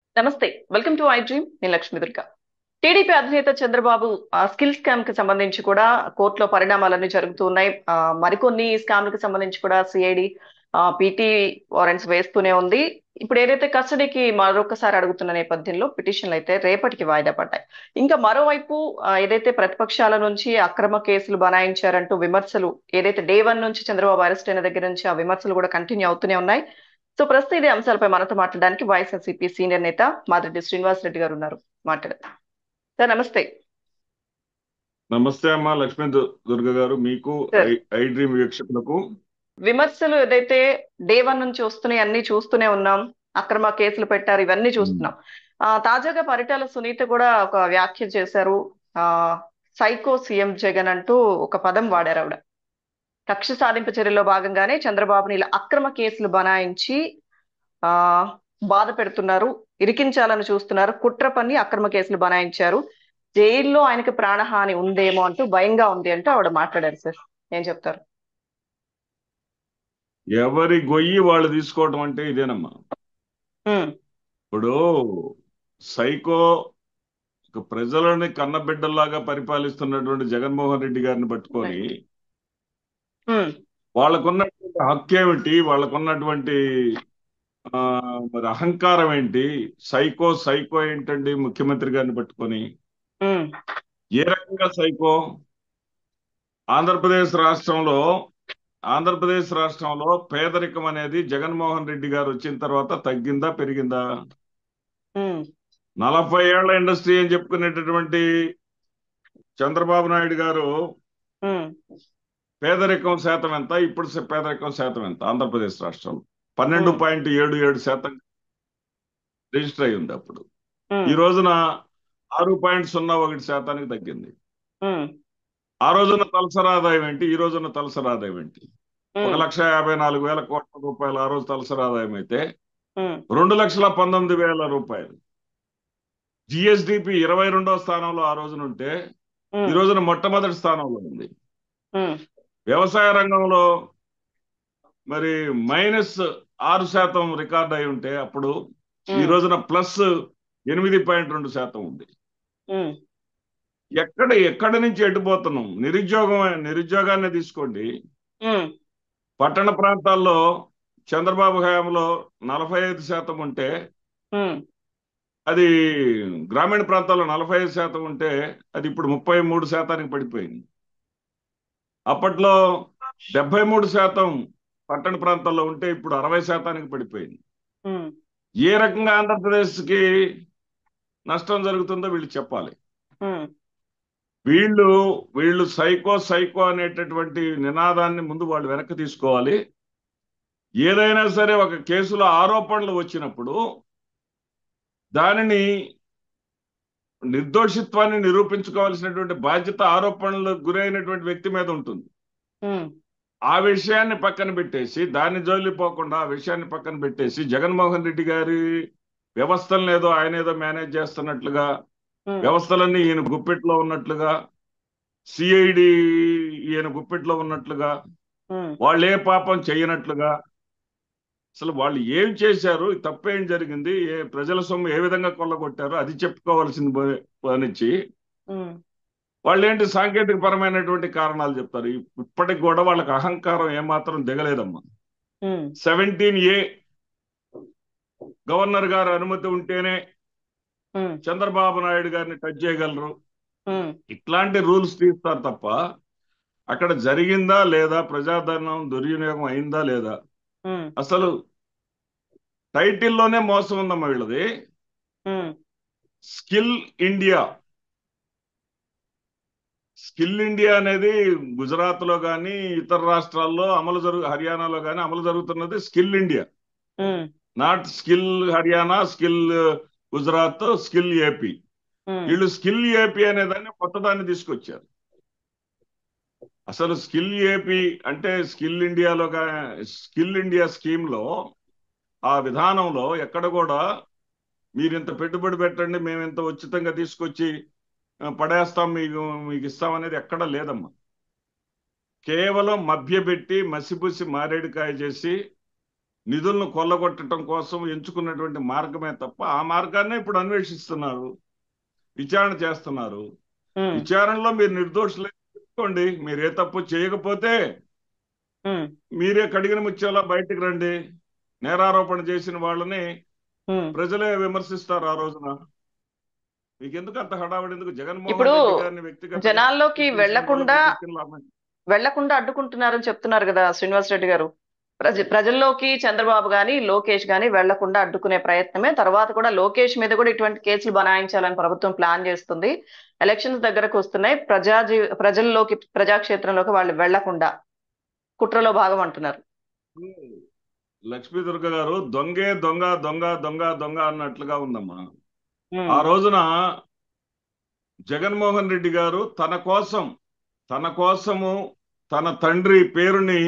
నమస్తే welcome to I dream నేను Lakshmi Durga TDP అధినేత చంద్రబాబు ఆ, స్కిల్ స్కామ్ కి సంబంధించి కూడా కోర్టులో పరిణామాలన్నీ జరుగుతూ ఉన్నాయి ఆ, మరికొన్ని స్కామ్లకు సంబంధించి కూడా సిఐడి పీటీ వారెంట్స్ వేస్తూనే ఉంది ఇప్పుడు ఏదైతే కస్టడీకి మరొకసారి అడుగుతున్న నేపథ్యంలో పిటిషన్లు అయితే రేపటికి వాయిదా పడ్డాయి ఇంకా మరోవైపు ఆ, ఏదైతే ప్రతిపక్షాల నుంచి అక్రమ కేసులు బనాయించారంటూ విమర్శలు ఏదైతే డే వన్ నుంచి చంద్రబాబు అరెస్ట్ అయిన దగ్గర నుంచి ఆ విమర్శలు కూడా కంటిన్యూ అవుతూనే ఉన్నాయి సో ప్రస్తుతం ఇదే అంశాలపై మనతో మాట్లాడడానికి వైఎస్ఆర్సీపీ సీనియర్ నేత మాదిరెడ్డి శ్రీనివాస్ రెడ్డి గారు ఉన్నారు మాట్లాడదాం సార్ నమస్తే నమస్తే అమ్మా లక్ష్మీ దు- దుర్గ గారు మీకు సార్. ఐ- ఐ డ్రీమ్ వీక్షకులకు విమర్శలు ఏదైతే డే వన్ నుంచి వస్తున్నాయి అన్ని చూస్తూనే ఉన్నాం అక్రమ కేసులు పెట్టారు ఇవన్నీ చూస్తున్నాం ఆ, తాజాగా పరిటాల సునీత కూడా ఒక వ్యాఖ్య చేశారు ఆ సైకో సీఎం జగన్ అంటూ ఒక పదం వాడారు ఆవిడ కక్ష సాధింపు చర్యలో భాగంగానే చంద్రబాబుని ఇలా అక్రమ కేసులు బనాయించి ఆ బాధ పెడుతున్నారు ఇరికించాలని చూస్తున్నారు కుట్ర పన్ని అక్రమ కేసులు బనాయించారు జైల్లో ఆయనకి ప్రాణహాని ఉందేమో అంటూ భయంగా ఉంది అంటూ ఆవిడ మాట్లాడారు సార్ ఏం చెప్తారు ఎవరి గొయ్యి వాళ్ళు తీసుకోవటం అంటే ఇదేనమ్మా ఉమ్, ఇప్పుడు సైకో ఒక ప్రజలని కన్నబిడ్డల్లాగా పరిపాలిస్తున్నటువంటి జగన్మోహన్ రెడ్డి గారిని పట్టుకొని ఉమ్, వాళ్ళకున్నటువంటి హక్కు ఏమిటి వాళ్ళకున్నటువంటి ఆ, మరి అహంకారం ఏంటి సైకో సైకో ఏంటండి ముఖ్యమంత్రి గారిని పట్టుకొని ఉమ్, ఏ రకంగా సైకో ఆంధ్రప్రదేశ్ రాష్ట్రంలో ఆంధ్రప్రదేశ్ రాష్ట్రంలో పేదరికం అనేది జగన్మోహన్ రెడ్డి గారు వచ్చిన తర్వాత తగ్గిందా పెరిగిందా ఉమ్, నలభై ఏళ్ల ఇండస్ట్రీ అని చెప్పుకునేటటువంటి చంద్రబాబు నాయుడు గారు ఉమ్, పేదరికం శాతం ఎంత ఇప్పుడు స- పేదరికం శాతం ఎంత ఆంధ్రప్రదేశ్ రాష్ట్రంలో పన్నెండు పాయింట్ ఏడు ఏడు శాతం రిజిస్టర్ అయి ఉంది అప్పుడు ఉమ్, ఈ రోజున ఆరు పాయింట్ సున్నా ఒకటి శాతానికి తగ్గింది ఉమ్, ఆ రోజున తలసరి ఆదాయం ఏంటి ఈ రోజున తలసరి ఆదాయం ఏంటి ఒక ఉమ్, లక్ష యాభై నాలుగు వేల కోట్ల రూపాయలు ఆ రోజు తలసరి ఆదాయం అయితే ఉమ్, రెండు లక్షల పంతొమ్మిది వేల రూపాయలు జిఎస్డిపి ఇరవై రెండో స్థానంలో ఆ రోజున ఉంటే ఈ ఉమ్, రోజున మొట్టమొదటి స్థానంలో ఉంది ఉమ్, వ్యవసాయ రంగంలో మరి మైనస్ ఆరు శాతం రికార్డ్ అయి ఉంటే అప్పుడు ఈ రోజున ప్లస్ ఎనిమిది పాయింట్ రెండు శాతం ఉంది ఉమ్, ఎక్కడ ఎక్కడి నుంచి ఎటుపోతున్నాం నిరుద్యోగం నిరుద్యోగాన్ని తీసుకోండి ఉమ్, పట్టణ ప్రాంతాల్లో చంద్రబాబు హయాంలో నలభై ఐదు శాతం ఉంటే ఉమ్, అది గ్రామీణ ప్రాంతాల్లో నలభై ఐదు శాతం ఉంటే అది ఇప్పుడు ముప్పై మూడు శాతానికి పడిపోయింది అప్పట్లో డెబ్బై మూడు శాతం పట్టణ ప్రాంతాల్లో ఉంటే ఇప్పుడు అరవై శాతానికి పడిపోయింది ఉమ్, ఏ రకంగా ఆంధ్రప్రదేశ్కి నష్టం జరుగుతుందో వీళ్ళు చెప్పాలి ఉమ్, వీళ్ళు వీళ్ళు సైకో సైకో అనేటటువంటి నినాదాన్ని ముందు వాళ్ళు వెనక్కి తీసుకోవాలి ఏదైనా సరే ఒక కేసులో ఆరోపణలు వచ్చినప్పుడు దానిని నిర్దోషిత్వాన్ని నిరూపించుకోవాల్సినటువంటి బాధ్యత ఆరోపణలకు గురైనటువంటి వ్యక్తి మీద ఉంటుంది ఉమ్, ఆ విషయాన్ని పక్కన పెట్టేసి దాన్ని జోలిపోకుండా ఆ విషయాన్ని పక్కన పెట్టేసి జగన్మోహన్ రెడ్డి గారి వ్యవస్థలను ఏదో ఆయన ఏదో మేనేజ్ చేస్తున్నట్లుగా ఉమ్, వ్యవస్థలన్నీ ఈయన గుప్పెట్లో ఉన్నట్లుగా సిఐడి ఈయన గుప్పెట్లో ఉన్నట్లుగా ఉమ్, వాళ్ళు ఏ పాపం చేయనట్లుగా అసలు వాళ్ళు ఏం చేశారు తప్పేం జరిగింది ఏ ప్రజల సొమ్ము ఏ విధంగా కొల్లగొట్టారు అది చెప్పుకోవాల్సింది పోయి- పోనిచ్చి ఉమ్, వాళ్ళు ఏంటి సాంకేతిక పరమైనటువంటి కారణాలు చెప్తారు ఇప్పటికి కూడా వాళ్ళకి అహంకారం ఏమాత్రం దిగలేదమ్మా ఉమ్, సెవెంటీన్ ఏ గవర్నర్ గారు అనుమతి ఉంటేనే ఉమ్, చంద్రబాబు నాయుడు గారిని టచ్ చేయగలరు ఉమ్, ఇట్లాంటి రూల్స్ తీస్తారు తప్ప అక్కడ జరిగిందా లేదా ప్రజాధనం దుర్వినియోగం అయిందా లేదా ఉమ్, అసలు టైటిల్లోనే మోసం ఉందమ్మా వీళ్ళది um, skill India skill India అనేది గుజరాత్ లో కానీ ఇతర రాష్ట్రాల్లో అమలు జరుగు హర్యానాలో కానీ అమలు జరుగుతున్నది skill India um, not skill Haryana skill Gujarat skill AP um, వీళ్ళు స్కిల్ ఏపీ అనే దాన్ని కొత్త దాన్ని తీసుకొచ్చారు అసలు స్కిల్ ఏపీ అంటే స్కిల్ ఇండియాలో గా- స్కిల్ ఇండియా స్కీమ్ లో ఆ విధానంలో ఎక్కడ కూడా మీరు ఇంత పెట్టుబడి పెట్టండి మేము ఇంత ఉచితంగా తీసుకొచ్చి ఆ, పడేస్తాం మీకు మీకు ఇస్తాం అనేది ఎక్కడ లేదమ్మా కేవలం మభ్యపెట్టి మసిపూసి మారేడుకాయ చేసి నిధులను కొల్లగొట్టడం కోసం ఎంచుకున్నటువంటి మార్గమే తప్ప ఆ మార్గాన్ని ఇప్పుడు అన్వేషిస్తున్నారు విచారణ చేస్తున్నారు ఉమ్, విచారణలో మీరు నిర్దోషులే చెప్పుకోండి మీరు ఏ తప్పు చేయకపోతే ఉమ్, మీరే కడిగిన ముత్యాలా బయటికి రండి నేరారోపణ చేసిన వాళ్ళని ఉమ్. ప్రజలే విమర్శిస్తారు ఆ రోజున మీకు ఎందుకు అంత హడావిడి ఎందుకు జగన్మోహన్ ఇప్పుడు రెడ్డి గారిని వ్యక్తిగతంగా జనాల్లోకి చేసిన వెళ్లకుండా వాళ్ళకి చెప్పిన లాభం. వెళ్లకుండా అడ్డుకుంటున్నారని చెప్తున్నారు కదా శ్రీనివాస్ రెడ్డి గారు ప్రజ ప్రజల్లోకి చంద్రబాబు గాని లోకేష్ గాని వెళ్లకుండా అడ్డుకునే ప్రయత్నమే తర్వాత కూడా లోకేష్ మీద కూడా ఇటువంటి కేసులు బనాయించాలని ప్రభుత్వం ప్లాన్ చేస్తుంది ఎలక్షన్స్ దగ్గరకు వస్తున్నాయి ప్రజా జీ- ప్రజల్లోకి ప్రజాక్షేత్రంలోకి వాళ్ళు వెళ్లకుండా కుట్రలో భాగం అంటున్నారు లక్ష్మీ దుర్గ గారు దొంగే దొంగ దొంగ దొంగ దొంగ అన్నట్లుగా ఉందమ్మా ఉమ్, ఆ రోజున జగన్మోహన్ రెడ్డి గారు తన కోసం తన కోసము తన తండ్రి పేరుని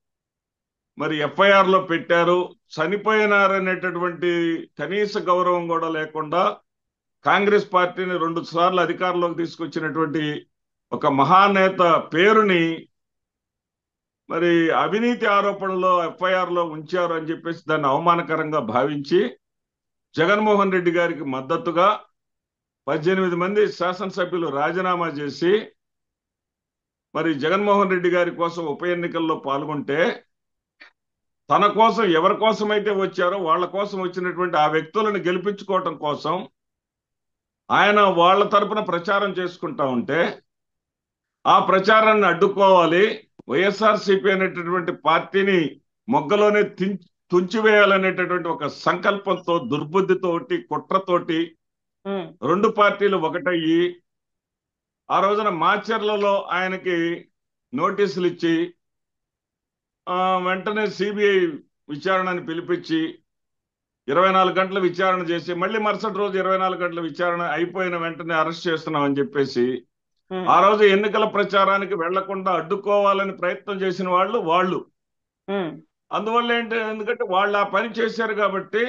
మరి ఎఫ్ఐఆర్ లో పెట్టారు చనిపోయినారనేటటువంటి కనీస గౌరవం కూడా లేకుండా కాంగ్రెస్ పార్టీని రెండు సార్లు అధికారంలోకి తీసుకొచ్చినటువంటి ఒక మహానేత పేరుని మరి అవినీతి ఆరోపణలో ఎఫ్ఐఆర్ లో ఉంచారు అని చెప్పేసి దాన్ని అవమానకరంగా భావించి జగన్మోహన్ రెడ్డి గారికి మద్దతుగా పద్దెనిమిది మంది శాసనసభ్యులు రాజీనామా చేసి మరి జగన్మోహన్ రెడ్డి గారి కోసం ఉప ఎన్నికల్లో పాల్గొంటే తన కోసం ఎవరి కోసం అయితే వచ్చారో వాళ్ళ కోసం వచ్చినటువంటి ఆ వ్యక్తులను గెలిపించుకోవటం కోసం ఆయన వాళ్ళ తరపున ప్రచారం చేసుకుంటా ఉంటే ఆ ప్రచారాన్ని అడ్డుకోవాలి వైఎస్ఆర్సీపీ అనేటటువంటి పార్టీని మొగ్గలోనే తిం- తుంచివేయాలనేటటువంటి ఒక సంకల్పంతో దుర్బుద్ధితోటి కుట్రతోటి ఉమ్, రెండు పార్టీలు ఒకటయ్యి ఆ రోజున మాచర్లలో ఆయనకి నోటీసులు ఇచ్చి ఆ, వెంటనే సిబిఐ విచారణని పిలిపించి ఇరవై నాలుగు గంటల విచారణ చేసి మళ్ళీ మరుసటి రోజు ఇరవై నాలుగు గంటల విచారణ అయిపోయిన వెంటనే అరెస్ట్ చేస్తున్నామని చెప్పేసి ఉమ్, ఆ రోజు ఎన్నికల ప్రచారానికి వెళ్లకుండా అడ్డుకోవాలని ప్రయత్నం చేసిన వాళ్ళు వాళ్ళు ఉమ్, అందువల్ల ఏంటి ఎందుకంటే వాళ్ళు ఆ పని చేశారు కాబట్టి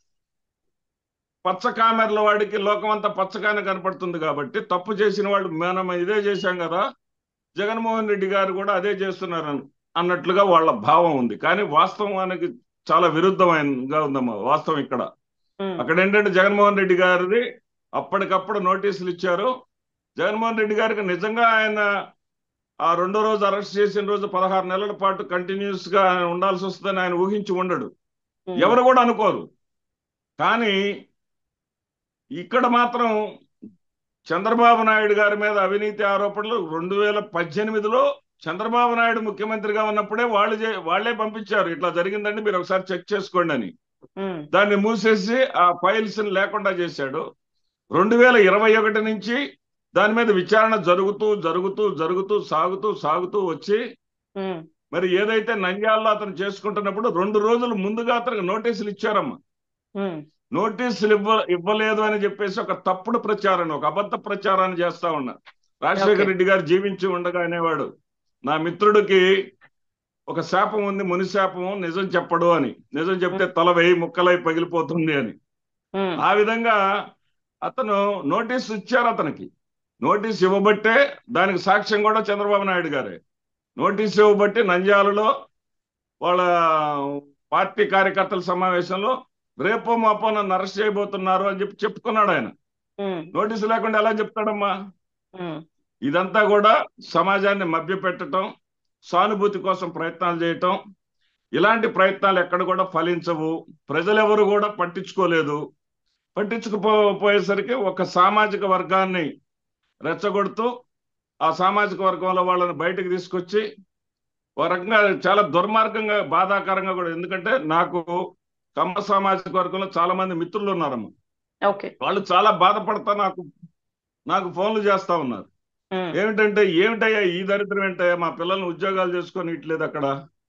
పచ్చ కామెర్ల వాడికి లోకమంతా పచ్చగానే కనపడుతుంది కాబట్టి తప్పు చేసిన వాళ్ళు మనం ఇదే చేశాం కదా జగన్మోహన్ రెడ్డి గారు కూడా అదే చేస్తున్నారు అన్- అన్నట్లుగా వాళ్ళ భావం ఉంది కానీ వాస్తవానికి చాలా విరుద్ధమైనగా ఉందమ్మా వాస్తవం ఇక్కడ ఉమ్, అక్కడ ఏంటంటే జగన్మోహన్ రెడ్డి గారిది అప్పటికప్పుడు నోటీసులు ఇచ్చారు జగన్మోహన్ రెడ్డి గారికి నిజంగా ఆయన ఆ రెండో రోజు అరెస్ట్ చేసిన రోజు పదహారు నెలల పాటు కంటిన్యూస్ గా ఆయన ఉండాల్సి వస్తుందని ఆయన ఊహించి ఉండడు ఉమ్, ఎవరు కూడా అనుకోరు కానీ ఇక్కడ మాత్రం చంద్రబాబు నాయుడు గారి మీద అవినీతి ఆరోపణలు రెండు వేల పద్దెనిమిదిలో చంద్రబాబు నాయుడు ముఖ్యమంత్రిగా ఉన్నప్పుడే వాళ్ళు చే- వాళ్ళే పంపించారు ఇట్లా జరిగిందండి మీరు ఒకసారి చెక్ చేసుకోండి అని ఉమ్, దాన్ని మూసేసి ఆ ఫైల్స్ లేకుండా చేశాడు రెండు వేల ఇరవై ఒకటి నుంచి దాని మీద విచారణ జరుగుతూ జరుగుతూ జరుగుతూ సాగుతూ సాగుతూ వచ్చి ఉమ్, మరి ఏదైతే నంద్యాలలో అతను చేసుకుంటున్నప్పుడు రెండు రోజులు ముందుగా అతనికి నోటీసులు ఇచ్చారమ్మా ఉమ్, నోటీసులు ఇవ్వ ఇవ్వలేదు అని చెప్పేసి ఒక తప్పుడు ప్రచారాన్ని ఒక అబద్ధ ప్రచారాన్ని చేస్తా ఉన్నారు రాజశేఖర Okay. రెడ్డి గారు జీవించి ఉండగా అనేవాడు నా మిత్రుడికి ఒక శాపం ఉంది ముని శాపం నిజం చెప్పడు అని నిజం చెప్తే తల వేయి ముక్కలై పగిలిపోతుంది అని ఉమ్, ఆ విధంగా అతను నోటీస్ ఇచ్చారు అతనికి నోటీస్ ఇవ్వబట్టే దానికి సాక్ష్యం కూడా చంద్రబాబు నాయుడు గారే నోటీస్ ఇవ్వబట్టి నంద్యాలలో వాళ్ళ పార్టీ కార్యకర్తల సమావేశంలో రేపో మాపో నన్ను అరెస్ట్ చేయబోతున్నారు అని చెప్పి చెప్పుకున్నాడు ఆయన ఉమ్, నోటీసు లేకుండా ఎలా చెప్తాడమ్మా ఉమ్, ఇదంతా కూడా సమాజాన్ని మభ్యపెట్టడం సానుభూతి కోసం ప్రయత్నాలు చేయటం ఇలాంటి ప్రయత్నాలు ఎక్కడ కూడా ఫలించవు ప్రజలెవరు కూడా పట్టించుకోలేదు పట్టించుకుపోయేసరికి ఒక సామాజిక వర్గాన్ని రెచ్చగొడుతూ ఆ సామాజిక వర్గంలో వాళ్ళని బయటకు తీసుకొచ్చి ఒక రకంగా చాలా దుర్మార్గంగా బాధాకరంగా కూడా ఎందుకంటే నాకు కమ్మ సామాజిక వర్గంలో చాలా మంది మిత్రులు ఉన్నారమ్మ ఓకే వాళ్ళు చాలా బాధపడతా నాకు నాకు ఫోన్లు చేస్తా ఉన్నారు ఉమ్, ఏమిటంటే ఏమిటయ్యా ఈ దరిద్రం ఏంటయ్యా మా పిల్లల్ని ఉద్యోగాలు చేసుకొని ఇట్లేదు అక్కడ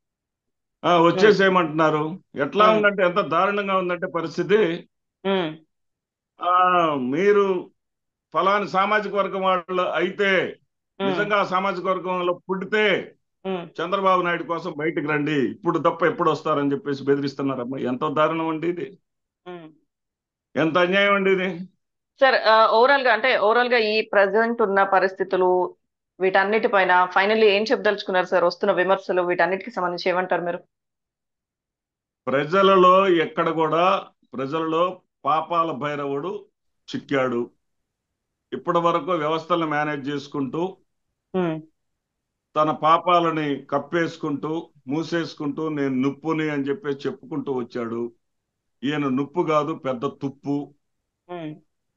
ఆ, వచ్చేసేయమంటున్నారు ఎట్లా Hmm. ఉందంటే ఎంత దారుణంగా ఉందంటే పరిస్థితి ఉమ్, ఆ మీరు ఫలాని సామాజిక వర్గం వాళ్ళు అయితే ఉమ్, నిజంగా ఆ సామాజిక వర్గంలో పుడితే ఉమ్, చంద్రబాబు నాయుడు కోసం బయటికి రండి ఇప్పుడు తప్ప ఎప్పుడు వస్తారని చెప్పేసి బెదిరిస్తున్నారమ్మా ఎంత దారుణం అండి ఇది ఉమ్. ఎంత అన్యాయం అండి ఇది సార్ ఓవరాల్ గా అంటే ఓవరాల్ గా ఈ ప్రజెంట్ ఉన్న పరిస్థితులు వీటన్నిటిపైన ఫైనల్లీ ఏం చెప్పదలుచుకున్నారు సార్ వస్తున్న విమర్శలు వీటన్నిటికి సంబంధించి ఏమంటారు మీరు ప్రజలలో ఎక్కడ కూడా ప్రజలలో పాపాల భైరవుడు చిక్కాడు ఇప్పటి వరకు వ్యవస్థలను మేనేజ్ చేసుకుంటూ ఉమ్, తన పాపాలని కప్పేసుకుంటూ మూసేసుకుంటూ నేను నుప్పుని అని చెప్పేసి చెప్పుకుంటూ వచ్చాడు ఈయన నుప్పు కాదు పెద్ద తుప్పు ఉమ్,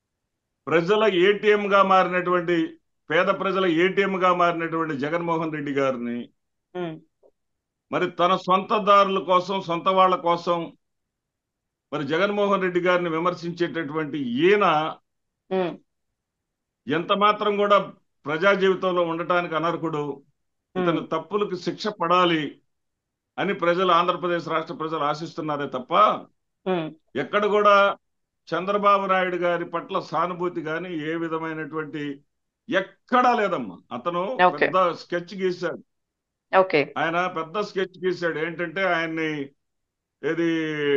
ప్రజల ఏటీఎం గా మారినటువంటి పేద ప్రజల ఏటీఎం గా మారినటువంటి జగన్మోహన్ రెడ్డి గారిని ఉమ్, మరి తన సొంతదారుల కోసం సొంత వాళ్ళ కోసం మరి జగన్మోహన్ రెడ్డి గారిని విమర్శించేటటువంటి ఈయన ఉమ్, ఎంత మాత్రం కూడా ప్రజా జీవితంలో ఉండటానికి అనర్హుడు ఇతని తప్పులకు శిక్ష పడాలి అని ప్రజలు ఆంధ్రప్రదేశ్ రాష్ట్ర ప్రజలు ఆశిస్తున్నారే తప్ప ఉమ్, ఎక్కడ కూడా చంద్రబాబు నాయుడు గారి పట్ల సానుభూతి కానీ ఏ విధమైనటువంటి ఎక్కడా లేదమ్మా అతను Okay. పెద్ద స్కెచ్ గీశాడు ఓకే ఆయన పెద్ద స్కెచ్ గీశాడు ఏంటంటే ఆయన్ని ఏది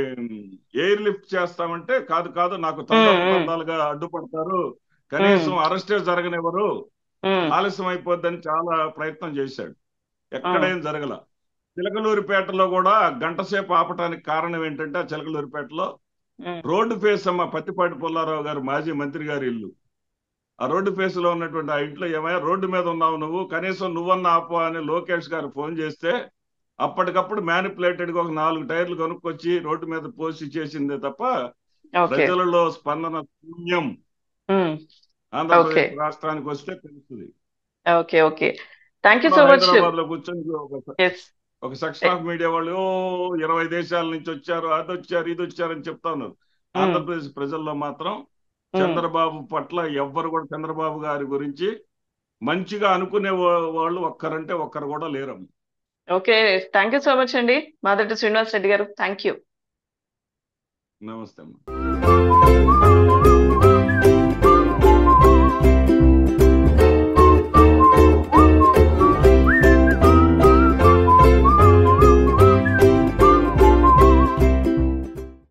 ఎయిర్ లిఫ్ట్ చేస్తామంటే కాదు కాదు నాకు తండాలు మ్మ్, మ్మ్. తండాలుగా అడ్డుపడతారు కనీసం అరెస్టే జరగనివ్వరు ఉమ్, ఆలస్యం అయిపోద్దని చాలా ప్రయత్నం చేశాడు ఎక్కడేం జరగల చిలకలూరిపేటలో కూడా గంట సేపు ఆపటానికి కారణం ఏంటంటే ఆ చిలకలూరిపేటలో ఉమ్, రోడ్డు ఫేస్ అమ్మ పత్తిపాటి పుల్లారావు గారు మాజీ మంత్రి గారి ఇల్లు ఆ రోడ్డు ఫేస్ లో ఉన్నటువంటి ఆ ఇంట్లో ఏమయ్యా రోడ్డు మీద ఉన్నావు నువ్వు కనీసం నువ్వన్నా ఆపు అని లోకేష్ గారు ఫోన్ చేస్తే అప్పటికప్పుడు మ్యానిపులేటెడ్ గా ఒక నాలుగు టైర్లు కొనుక్కొచ్చి రోడ్డు మీద పోసి చేసిందే తప్ప ఓకే ప్రజలలో స్పందన శూన్యం ఉమ్, ఆంధ్రప్రదేశ్ రాష్ట్రానికి వస్తే తెలుస్తుంది okay okay thank you so much Hyderabad లో కూర్చొని ఒక ఎస్ ఒక సెక్షన్ ఆఫ్ మీడియా వాళ్ళు ఓ ఇరవై దేశాల నుంచి వచ్చారు అది వచ్చారు ఇది వచ్చారు అని చెప్తా ఉన్నారు ఆంధ్రప్రదేశ్ ప్రజల్లో మాత్రం చంద్రబాబు పట్ల ఎవ్వరు కూడా చంద్రబాబు గారి గురించి మంచిగా అనుకునే వా- వాళ్ళు ఒక్కరంటే ఒక్కరు కూడా లేరమ్మ okay thank you so much అండి మాదటి శ్రీనివాస్ రెడ్డి గారు థ్యాంక్ యూ నమస్తే అమ్మ